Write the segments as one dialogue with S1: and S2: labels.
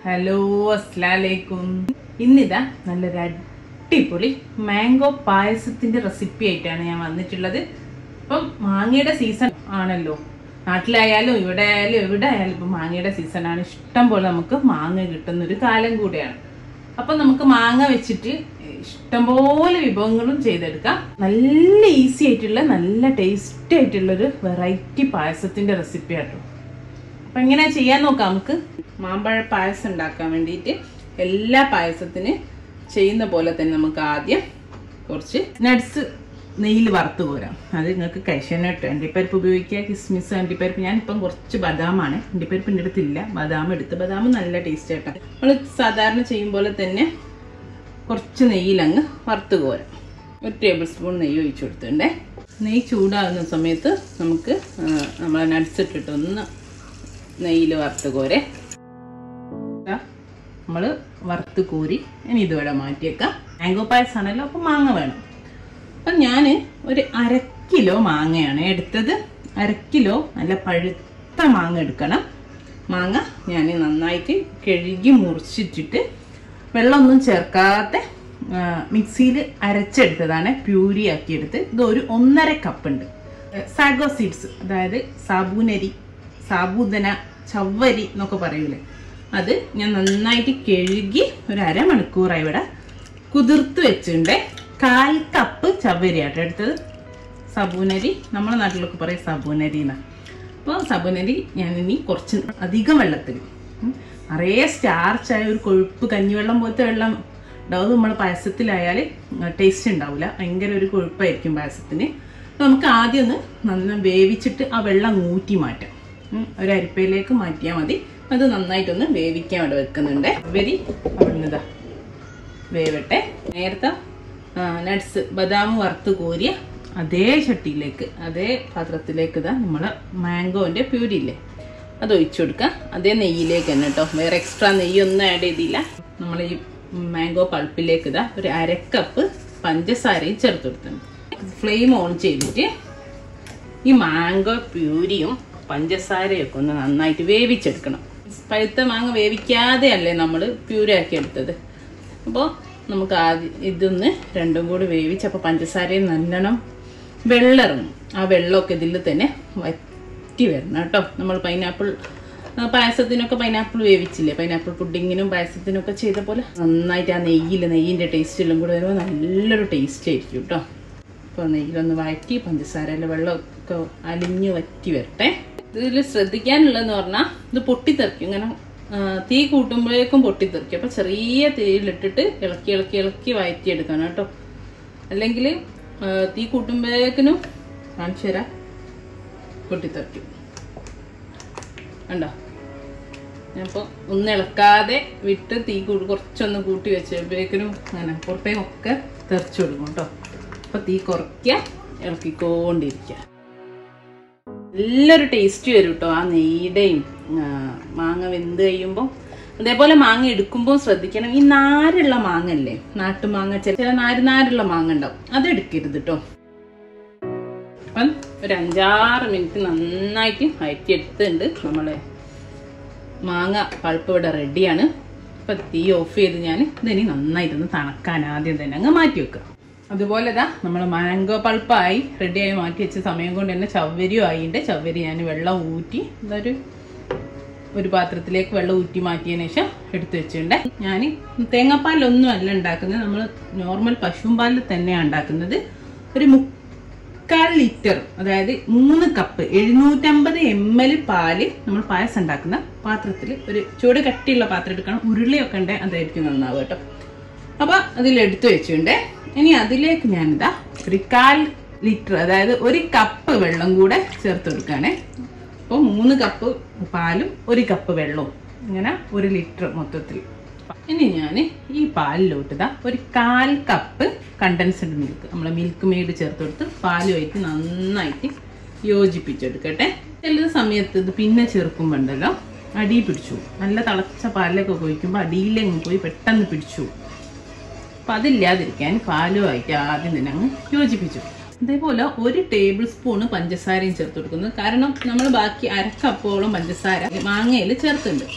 S1: Hello അസ്ലാലേക്കും ഇന്നിതാ നല്ലൊരു അടിപൊളി മാംഗോ പായസത്തിന്റെ റെസിപ്പി ആയിട്ടാണ് ഞാൻ വന്നിട്ടുള്ളത് ഇപ്പം മാങ്ങയുടെ സീസൺ ആണല്ലോ നാട്ടിലായാലും ഇവിടെ ആയാലും എവിടെ ആയാലും ഇപ്പം മാങ്ങയുടെ സീസണാണ് ഇഷ്ടം പോലെ നമുക്ക് മാങ്ങ കിട്ടുന്ന ഒരു കാലം കൂടെയാണ് അപ്പൊ നമുക്ക് മാങ്ങ വെച്ചിട്ട് ഇഷ്ടംപോലെ വിഭവങ്ങളും ചെയ്തെടുക്കാം നല്ല ഈസി ആയിട്ടുള്ള നല്ല ടേസ്റ്റി ആയിട്ടുള്ള ഒരു വെറൈറ്റി പായസത്തിന്റെ റെസിപ്പി ആട്ടോ അപ്പൊ എങ്ങനെയാ ചെയ്യാൻ നോക്കാം നമുക്ക് മാമ്പഴ പായസം ഉണ്ടാക്കാൻ വേണ്ടിയിട്ട് എല്ലാ പായസത്തിന് ചെയ്യുന്ന പോലെ തന്നെ നമുക്ക് ആദ്യം കുറച്ച് നട്സ് നെയ്യിൽ വറുത്ത് പോരാം അത് നിങ്ങൾക്ക് കൈശനട്ട് അണ്ടിപ്പരിപ്പ് ഉപയോഗിക്കുക കിസ്മിസ് അണ്ടിപ്പരിപ്പ് ഞാനിപ്പം കുറച്ച് ബദാമാണ് അണ്ടിപ്പരിപ്പിൻ്റെ അടുത്തില്ല ബദാം എടുത്ത് ബദാം നല്ല ടേസ്റ്റ് ആയിട്ടാണ് നമ്മൾ സാധാരണ ചെയ്യും പോലെ തന്നെ കുറച്ച് നെയ്യിലങ്ങ് വറുത്ത് കോരാം ഒരു ടേബിൾ സ്പൂൺ നെയ്യ് ഒഴിച്ചു കൊടുത്തിട്ടുണ്ടേ നെയ്യ് ചൂടാകുന്ന സമയത്ത് നമുക്ക് നമ്മൾ നട്സ് ഇട്ടിട്ട് ഒന്ന് നെയ്യിൽ വറുത്ത് കോരെ നമ്മൾ വറുത്ത് കോരി ഇനി ഇതിവിടെ മാറ്റിയേക്കാം മാംഗോ പായസമാണല്ലോ അപ്പം മാങ്ങ വേണം അപ്പം ഞാൻ ഒരു അര കിലോ മാങ്ങയാണ് എടുത്തത് അര കിലോ നല്ല പഴുത്ത മാങ്ങ എടുക്കണം മാങ്ങ ഞാൻ നന്നായിട്ട് കഴുകി മുറിച്ചിട്ടിട്ട് വെള്ളമൊന്നും ചേർക്കാതെ മിക്സിയിൽ അരച്ചെടുത്തതാണ് പ്യൂരി ആക്കിയെടുത്ത് ഇത് ഒരു ഒന്നര കപ്പ് ഉണ്ട് സാഗോ സീഡ്സ് അതായത് സാബൂനരി സാബൂദന ചവ്വരി എന്നൊക്കെ പറയൂലേ അത് ഞാൻ നന്നായിട്ട് കഴുകി ഒരു അരമണിക്കൂറായി ഇവിടെ കുതിർത്ത് വെച്ചിട്ടുണ്ട് കാൽ കപ്പ് ചവ്വരിയാട്ടോ എടുത്തത് സബൂനരി നമ്മുടെ നാട്ടിലൊക്കെ പറയും സബൂനരി എന്നാണ് അപ്പോൾ സബൂനരി ഞാൻ ഇനി കുറച്ച് അധികം വെള്ളത്തിൽ നിറയെ സ്റ്റാർച്ചായ ഒരു കൊഴുപ്പ് കഞ്ഞിവെള്ളം പോലത്തെ വെള്ളം ഉണ്ടാവും നമ്മൾ പായസത്തിലായാൽ ടേസ്റ്റ് ഉണ്ടാവില്ല ഭയങ്കര ഒരു കൊഴുപ്പായിരിക്കും പായസത്തിന് അപ്പോൾ നമുക്ക് ആദ്യം ഒന്ന് നന്നായി വേവിച്ചിട്ട് ആ വെള്ളം ഊറ്റി മാറ്റാം ഒരു അരിപ്പയിലേക്ക് മാറ്റിയാൽ മതി അത് നന്നായിട്ടൊന്ന് വേവിക്കാൻ അവിടെ വെക്കുന്നുണ്ട് വരി അവിടുന്നതാ വേവട്ടെ നേരത്തെ നട്സ് ബദാം വറുത്ത് കോരിയ അതേ ചട്ടിയിലേക്ക് അതേ പാത്രത്തിലേക്ക് ഇതാ നമ്മൾ മാംഗോൻ്റെ പ്യൂരിയില്ലേ അത് ഒഴിച്ചു കൊടുക്കുക അതേ നെയ്യിലേക്ക് തന്നെ കേട്ടോ വേറെ എക്സ്ട്രാ നെയ്യൊന്നും ആഡ് ചെയ്തില്ല നമ്മൾ ഈ മാംഗോ പൾപ്പിലേക്ക് ഇതാ ഒരു അരക്കപ്പ് പഞ്ചസാരയും ചേർത്ത് കൊടുത്തിട്ടുണ്ട് ഫ്ലെയിം ഓൺ ചെയ്തിട്ട് ഈ മാംഗോ പ്യൂരിയും പഞ്ചസാരയൊക്കെ ഒന്ന് നന്നായിട്ട് വേവിച്ചെടുക്കണം പഴുത്ത മാങ്ങ വേവിക്കാതെ അല്ലേ നമ്മൾ പ്യൂരാക്കി എടുത്തത് അപ്പോൾ നമുക്ക് ആദ്യം ഇതൊന്ന് രണ്ടും കൂടി വേവിച്ചപ്പോൾ പഞ്ചസാരയും നല്ലോണം വെള്ളിറങ്ങും ആ വെള്ളമൊക്കെ ഇതിൽ തന്നെ വറ്റി വരണം കേട്ടോ നമ്മൾ പൈനാപ്പിൾ പായസത്തിനൊക്കെ പൈനാപ്പിൾ വേവിച്ചില്ലേ പൈനാപ്പിൾ പുഡിങ്ങിനും പായസത്തിനൊക്കെ ചെയ്ത പോലെ നന്നായിട്ട് ആ നെയ്യിൽ നെയ്യിൻ്റെ ടേസ്റ്റിലും കൂടെ വരുമ്പോൾ നല്ലൊരു ടേസ്റ്റ് ആയിരിക്കും കേട്ടോ അപ്പോൾ നെയ്യിലൊന്ന് വഴറ്റി പഞ്ചസാരയിലെ വെള്ളമൊക്കെ അലിഞ്ഞു വറ്റി വരട്ടെ ഇതിൽ ശ്രദ്ധിക്കാനുള്ളതെന്ന് പറഞ്ഞാൽ ഇത് പൊട്ടിത്തെറിക്കും ഇങ്ങനെ തീ കൂട്ടുമ്പോഴേക്കും പൊട്ടിത്തെറിക്കും അപ്പോൾ ചെറിയ തീയിലിട്ടിട്ട് ഇളക്കി ഇളക്കി ഇളക്കി വഴറ്റിയെടുക്കണം കേട്ടോ അല്ലെങ്കിൽ തീ കൂട്ടുമ്പോഴേക്കിനും കാണിച്ചു തരാം പൊട്ടിത്തെറിക്കും കണ്ടോ ഞാനിപ്പോൾ ഒന്ന് ഇളക്കാതെ വിട്ട് തീ കൂട്ടി കുറച്ചൊന്ന് കൂട്ടി വെച്ചപ്പോഴേക്കിനും അങ്ങനെ പുറത്തേക്കൊക്കെ തെറിച്ചു കൊടുക്കും കേട്ടോ അപ്പോൾ തീ കുറയ്ക്കുക ഇളക്കിക്കൊണ്ടിരിക്കുക നല്ലൊരു ടേസ്റ്റ് വരും കേട്ടോ ആ നെയ്യുടെയും മാങ്ങ വെന്ത് കഴിയുമ്പോൾ അതേപോലെ മാങ്ങ എടുക്കുമ്പോൾ ശ്രദ്ധിക്കണം ഈ നാരുള്ള മാങ്ങ അല്ലേ നാട്ടുമാങ്ങ ചില ചില നാര് നാരുള്ള മാങ്ങ ഉണ്ടാവും അത് എടുക്കരുത് കേട്ടോ അപ്പം ഒരു അഞ്ചാറ് മിനിറ്റ് നന്നായിട്ട് വഴറ്റിയെടുത്തുണ്ട് നമ്മൾ മാങ്ങ പൾപ്പ് ഇവിടെ റെഡിയാണ് അപ്പം തീ ഓഫ് ചെയ്ത് ഞാൻ ഇതിനി നന്നായിട്ടൊന്ന് തണക്കാൻ ആദ്യം തന്നെ അങ്ങ് മാറ്റി വെക്കുക അതുപോലെ ഇതാ നമ്മൾ മാംഗോ പൾപ്പായി റെഡിയായി മാറ്റി വെച്ച സമയം കൊണ്ട് തന്നെ ചവ്വരിയും ആയിട്ടുണ്ട് ചവ്വരി ഞാൻ വെള്ളം ഊറ്റി ഇതൊരു ഒരു പാത്രത്തിലേക്ക് വെള്ളം ഊറ്റി മാറ്റിയതിന് ശേഷം എടുത്തു വെച്ചിട്ടുണ്ട് ഞാൻ തേങ്ങാപ്പാലൊന്നും അല്ല ഉണ്ടാക്കുന്നത് നമ്മൾ നോർമൽ പശുവും പാലിൽ തന്നെയാണ് ഉണ്ടാക്കുന്നത് ഒരു മുക്കാൽ ലിറ്റർ അതായത് മൂന്ന് കപ്പ് എഴുന്നൂറ്റമ്പത് എം എൽ പാല് നമ്മൾ പായസം ഉണ്ടാക്കുന്ന പാത്രത്തിൽ ഒരു ചൂട് കട്ടിയുള്ള പാത്രം എടുക്കണം ഉരുളിയൊക്കെ ഉണ്ട് അതായിരിക്കും നന്നാവുക കേട്ടോ അപ്പോൾ അതിലെടുത്ത് വെച്ചിട്ടുണ്ട് ഇനി അതിലേക്ക് ഞാനിതാ ഒരു കാൽ ലിറ്റർ അതായത് ഒരു കപ്പ് വെള്ളം കൂടെ ചേർത്ത് കൊടുക്കുകയാണേ അപ്പോൾ മൂന്ന് കപ്പ് പാലും ഒരു കപ്പ് വെള്ളവും ഇങ്ങനെ ഒരു ലിറ്റർ മൊത്തത്തിൽ ഇനി ഞാൻ ഈ പാലിലോട്ട് ഇതാ ഒരു കാൽ കപ്പ് കണ്ടൻസ്ഡ് മിൽക്ക് നമ്മൾ മിൽക്ക് മെയ്ഡ് ചേർത്ത് കൊടുത്ത് പാലുമായിട്ട് നന്നായിട്ട് യോജിപ്പിച്ചെടുക്കട്ടെ ചില സമയത്ത് ഇത് പിന്നെ ചേർക്കുമ്പോൾ ഉണ്ടല്ലോ അടി പിടിച്ചു നല്ല തിളച്ച പാലിലൊക്കെ ഒഴിക്കുമ്പോൾ അടിയിലെങ്ങ് പോയി പെട്ടെന്ന് പിടിച്ചു അപ്പം അതില്ലാതിരിക്കാൻ പാലുമായിട്ട് ആദ്യം തന്നെ അങ്ങ് യോജിപ്പിച്ചു അതേപോലെ ഒരു ടേബിൾ സ്പൂണ് പഞ്ചസാരയും ചേർത്ത് കൊടുക്കുന്നത് കാരണം നമ്മൾ ബാക്കി അരക്കപ്പോളം പഞ്ചസാര മാങ്ങയിൽ ചേർത്തുണ്ട്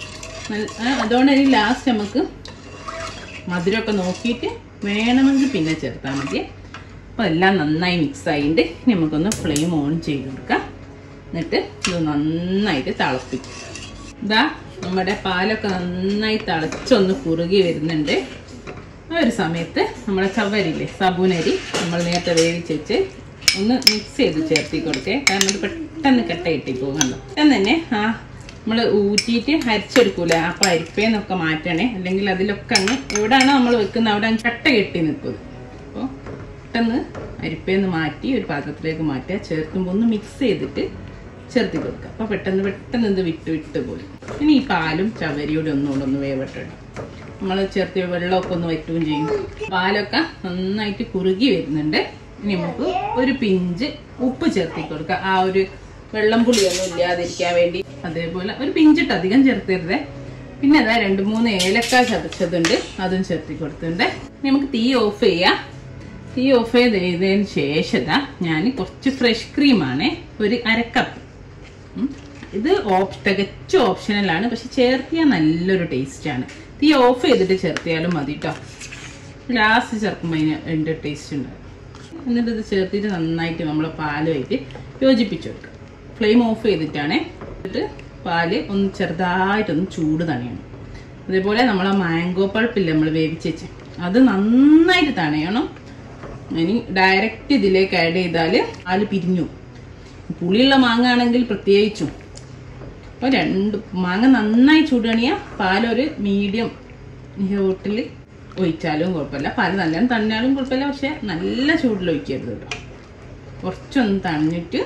S1: നല്ല- ആ, അതുകൊണ്ട് ഇനി ലാസ്റ്റ് നമുക്ക് മധുരമൊക്കെ നോക്കിയിട്ട് വേണമെങ്കിൽ പിന്നെ ചേർത്താൽ മതി അപ്പോൾ എല്ലാം നന്നായി മിക്സ് ആയിട്ട് ഇനി നമുക്കൊന്ന് ഫ്ലെയിം ഓൺ ചെയ്ത് കൊടുക്കാം എന്നിട്ട് ഇത് നന്നായിട്ട് തിളപ്പിക്കും ഇതാ നമ്മുടെ പാലൊക്കെ നന്നായി തിളച്ചൊന്ന് കുറുകി വരുന്നുണ്ട് ആ ഒരു സമയത്ത് നമ്മുടെ ചവരില്ലേ സബൂനരി നമ്മൾ നേരത്തെ വേവിച്ച് വെച്ച് ഒന്ന് മിക്സ് ചെയ്ത് ചേർത്തി കൊടുക്കേ കാരണം ഇത് പെട്ടെന്ന് കട്ട കിട്ടിപ്പോകും കണ്ടോ പെട്ടെന്ന് തന്നെ ആ നമ്മൾ ഊറ്റിയിട്ട് അരിച്ചെടുക്കൂലേ അപ്പോൾ അരിപ്പേന്നൊക്കെ മാറ്റണേ അല്ലെങ്കിൽ അതിലൊക്കെ അങ്ങ് എവിടെയാണോ നമ്മൾ വെക്കുന്നത് അവിടെ അങ്ങ് കട്ട കെട്ടി നിൽക്കും അപ്പോൾ പെട്ടെന്ന് അരിപ്പേന്ന് മാറ്റി ഒരു പാത്രത്തിലേക്ക് മാറ്റുക ചേർക്കുമ്പോൾ ഒന്ന് മിക്സ് ചെയ്തിട്ട് ചേർത്തി കൊടുക്കുക അപ്പോൾ പെട്ടെന്ന് പെട്ടെന്ന് ഇത് വിട്ട് വിട്ട് പോയി ഇനി ഈ പാലും ചവരിയോടെ ഒന്നുകൂടെ ഒന്ന് വേവട്ടെട്ടോ നമ്മൾ ചേർത്ത് വെള്ളമൊക്കെ ഒന്ന് വറ്റുകയും ചെയ്യും പാലൊക്കെ നന്നായിട്ട് കുറുകി വരുന്നുണ്ട് ഇനി നമുക്ക് ഒരു പിഞ്ച് ഉപ്പ് ചേർത്തി കൊടുക്കുക ആ ഒരു വെള്ളം പുളിയൊന്നും ഇല്ലാതിരിക്കാൻ വേണ്ടി അതേപോലെ ഒരു പിഞ്ചിട്ട് അധികം ചേർത്തരുതേ പിന്നെ അതാ രണ്ട് മൂന്ന് ഏലക്ക ചതച്ചതുണ്ട് അതും ചേർത്തി കൊടുത്തിട്ടുണ്ട് ഇനി നമുക്ക് തീ ഓഫ് ചെയ്യാം തീ ഓഫ് ചെയ്തതിന് ശേഷം ഞാൻ കുറച്ച് ഫ്രഷ് ക്രീമാണ് ഒരു അരക്കപ്പ് ഉം. ഇത് ഓപ് തികച്ചും ഓപ്ഷണലാണ് പക്ഷെ ചേർത്തിയാൽ നല്ലൊരു ടേസ്റ്റാണ് തീ ഓഫ് ചെയ്തിട്ട് ചേർത്തിയാലും മതി കേട്ടോ ലാസ്റ്റ് ചേർക്കുമ്പോൾ അതിന് അതിൻ്റെ ടേസ്റ്റ് ഉണ്ട് എന്നിട്ട് ഇത് ചേർത്തിട്ട് നന്നായിട്ട് നമ്മൾ പാലുമായിട്ട് യോജിപ്പിച്ച് കൊടുക്കുക ഫ്ലെയിം ഓഫ് ചെയ്തിട്ടാണ് എന്നിട്ട് പാല് ഒന്ന് ചെറുതായിട്ടൊന്ന് ചൂട് തണിയണം അതേപോലെ നമ്മൾ ആ മാംഗോ പൾപ്പില്ലേ നമ്മൾ വേവിച്ച് വെച്ച് അത് നന്നായിട്ട് തണയണം ഇനി ഡയറക്റ്റ് ഇതിലേക്ക് ആഡ് ചെയ്താൽ പാല് പിരിഞ്ഞു പുളിയുള്ള മാങ്ങ ആണെങ്കിൽ പ്രത്യേകിച്ചും അപ്പോൾ രണ്ട് മാങ്ങ നന്നായി ചൂടണിയ പാലൊരു മീഡിയം ഹോട്ടിൽ ഒഴിച്ചാലും കുഴപ്പമില്ല പാല് നല്ലോണം തണിഞ്ഞാലും കുഴപ്പമില്ല പക്ഷെ നല്ല ചൂടിൽ ഒഴിക്കരുത് കേട്ടോ കുറച്ചൊന്ന് തണിഞ്ഞിട്ട്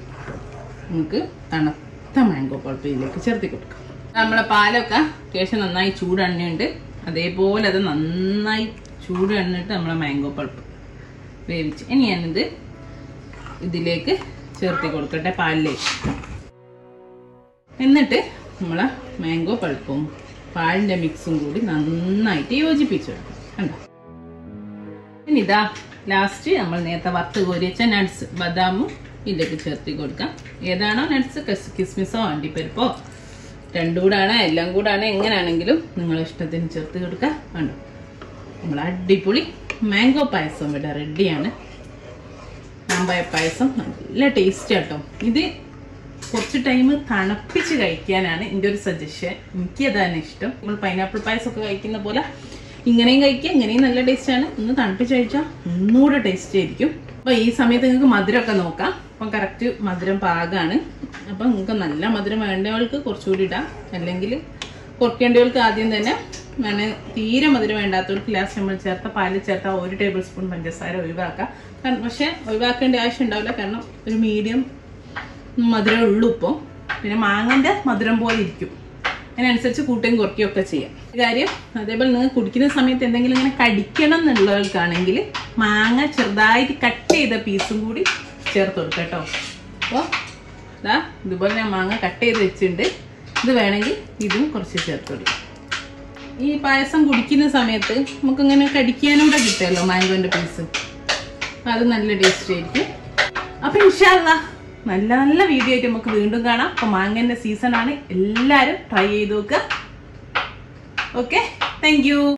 S1: നമുക്ക് തണുത്ത മാംഗോ പൾപ്പ് ഇതിലേക്ക് ചേർത്തി കൊടുക്കാം നമ്മളെ പാലൊക്കെ അത്യാവശ്യം നന്നായി ചൂടെണ്ണയുണ്ട് അതേപോലെ അത് നന്നായി ചൂട് എണ്ണിട്ട് നമ്മളെ മാംഗോ പൾപ്പ് വേവിച്ച് ഇനി ഞാനിത് ഇതിലേക്ക് ചേർത്തി കൊടുക്കട്ടെ പാലിലേക്ക് എന്നിട്ട് നമ്മളെ മാംഗോ പൾപ്പും പാലിൻ്റെ മിക്സും കൂടി നന്നായിട്ട് യോജിപ്പിച്ചു കണ്ടോ ഇനി ഇതാ ലാസ്റ്റ് നമ്മൾ നേരത്തെ വറുത്ത് കോരി വെച്ച നട്ട്സ് ബദാമും ഇതിലേക്ക് ചേർത്തി കൊടുക്കാം ഏതാണോ നട്ട്സ് കിസ്മിസോ അണ്ടിപ്പരിപ്പോ രണ്ടും കൂടാണ് എല്ലാം കൂടാണ് എങ്ങനെയാണെങ്കിലും നിങ്ങളെ ഇഷ്ടത്തിന് ചേർത്ത് കൊടുക്കുക കണ്ടോ നമ്മൾ അടിപൊളി മാംഗോ പായസം ഇവിടെ റെഡിയാണ് മാമ്പായ പായസം നല്ല ടേസ്റ്റ് കേട്ടോ ഇത് കുറച്ച് ടൈം തണുപ്പിച്ച് കഴിക്കാനാണ് എൻ്റെ ഒരു സജഷൻ എനിക്ക് അതാണ് ഇഷ്ടം നമ്മൾ പൈനാപ്പിൾ പായസം ഒക്കെ കഴിക്കുന്ന പോലെ ഇങ്ങനെയും കഴിക്കുക ഇങ്ങനെയും നല്ല ടേസ്റ്റാണ് ഒന്ന് തണുപ്പിച്ച് കഴിച്ചാൽ ഒന്നുകൂടെ ടേസ്റ്റ് ആയിരിക്കും അപ്പോൾ ഈ സമയത്ത് നിങ്ങൾക്ക് മധുരമൊക്കെ നോക്കാം അപ്പം കറക്റ്റ് മധുരം പാകമാണ് അപ്പം നിങ്ങൾക്ക് നല്ല മധുരം വേണ്ടവർക്ക് കുറച്ചുകൂടി ഇടാം അല്ലെങ്കിൽ കുറയ്ക്കേണ്ടവർക്ക് ആദ്യം തന്നെ വേണേൽ തീരെ മധുരം വേണ്ടാത്തവർക്ക് ലാസ്റ്റ് നമ്മൾ ചേർത്ത പാലിൽ ചേർത്ത ഒരു ടേബിൾ സ്പൂൺ പഞ്ചസാര ഒഴിവാക്കാം കാരണം പക്ഷേ ഒഴിവാക്കേണ്ട ആവശ്യം ഉണ്ടാവില്ല കാരണം ഒരു മീഡിയം മധുരം ഉള്ളൂ ഇപ്പോൾ പിന്നെ മാങ്ങൻ്റെ മധുരം പോലെ ഇരിക്കും അതിനനുസരിച്ച് കൂട്ടുകയും കുറയ്ക്കുകയും ഒക്കെ ചെയ്യാം ഒരു കാര്യം അതേപോലെ നിങ്ങൾ കുടിക്കുന്ന സമയത്ത് എന്തെങ്കിലും ഇങ്ങനെ കടിക്കണം എന്നുള്ളവർക്കാണെങ്കിൽ മാങ്ങ ചെറുതായിട്ട് കട്ട് ചെയ്ത പീസും കൂടി ചേർത്ത് കൊടുക്കാം കേട്ടോ അപ്പോൾ ഇതാ ഇതുപോലെ ഞാൻ മാങ്ങ കട്ട് ചെയ്ത് വെച്ചിട്ടുണ്ട് ഇത് വേണമെങ്കിൽ ഇതും കുറച്ച് ചേർത്ത് കൊടുക്കാം ഈ പായസം കുടിക്കുന്ന സമയത്ത് നമുക്കിങ്ങനെ കടിക്കാനൂടെ കിട്ടുമല്ലോ മാംഗോൻ്റെ പീസ് അത് നല്ല ടേസ്റ്റ് ആയിരിക്കും അപ്പൊ ഇൻഷാല്ല നല്ല നല്ല വീഡിയോ ആയിട്ട് നമുക്ക് വീണ്ടും കാണാം അപ്പൊ മാങ്ങന്റെ സീസൺ ആണ് എല്ലാരും ട്രൈ ചെയ്ത് നോക്കുക ഓക്കെ താങ്ക് യു